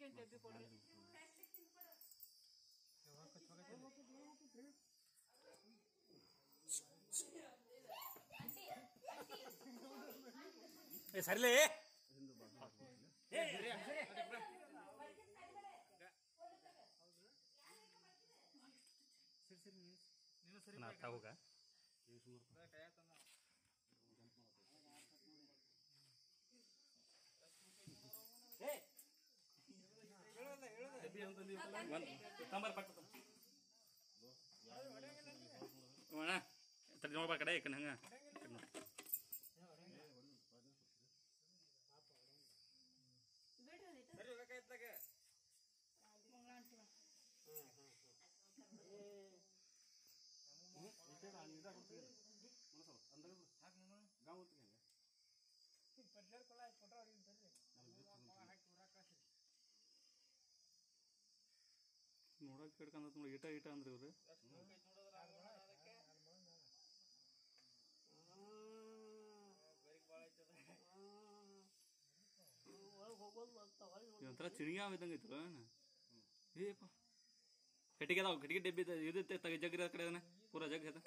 ಅಂತ ಎದ್ದು ಕೊಡ್ರಿ ಏ ಸರಿಲೇ ನಾ ತಗೋಗ ತಂಬರ್ ಪಕ್ಕ ಅಣ್ಣ ತಡಿ ನೋಡ್ಬಾ ಕಡೆ ಈ ಕಡೆ ಹಂಗ ಈ ಕಡೆ ನೋಡು. ನೋಡಕ್ ಹಿಡ್ಕೊಂಡ್ ನೋಡಿ ಇಟ ಇಟ ಅಂದ್ರೆ ಇವ್ರು ಒಂಥರ ಚಿಣಿಗಾವ್ ಇದ್ದಂಗೆ ಐತಲ್ಲ ಏಪ್ಪ ಕಟ್ಟಿಗೆ ಅದಾವ ಕಟ್ಟಿಗೆ ಡಬ್ಬಿ ಇದೈತೆ ತಗ ಜಗ್ ಇರೋ ಕಡೆ ಅದನ್ನ ಪೂರಾ ಜಗ್ ಅದ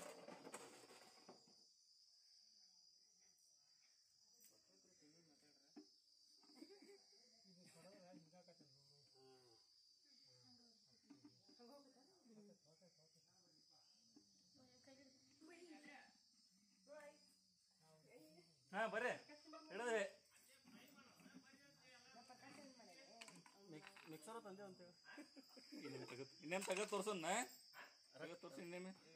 ಹಾ ಬರ್ರಿ ಹಿಡಿದ್ರಿ ಮಿಕ್ಸರ್ ತಂದೆ ಅಂತ ಇನ್ನೇನು ತಗತ್ ಇನ್ನೇನು ತಗತ್ ತೋರ್ಸನ್ನ ತಗತ್ ತೋರ್ಸಿ ಇನ್ನೇಮೆ